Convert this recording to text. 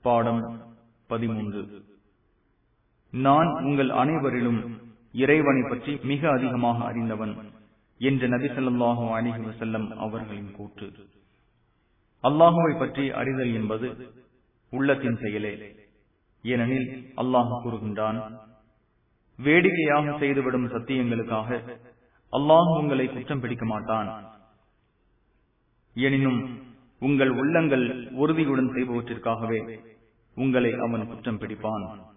பாடம் பதிமூன்று நான் உங்கள் அனைவரிலும் இறைவனை பற்றி மிக அதிகமாக அறிந்தவன் என்று நபி ஸல்லல்லாஹு அலைஹி வஸல்லம் அவர்களின் கூற்று அல்லாஹுவை பற்றி அறிதல் என்பது உள்ளத்தின் செயலே ஏனெனில் அல்லாஹ் கூறுகின்றான் வேடிக்கையாக செய்துவிடும் சத்தியங்களுக்காக அல்லாஹ் உங்களை குற்றம் பிடிக்க மாட்டான் எனினும் உங்கள் உள்ளங்கள் உறுதியுடன் செய்பவற்றிற்காகவே உங்களை அவன் குற்றம் பிடிப்பான்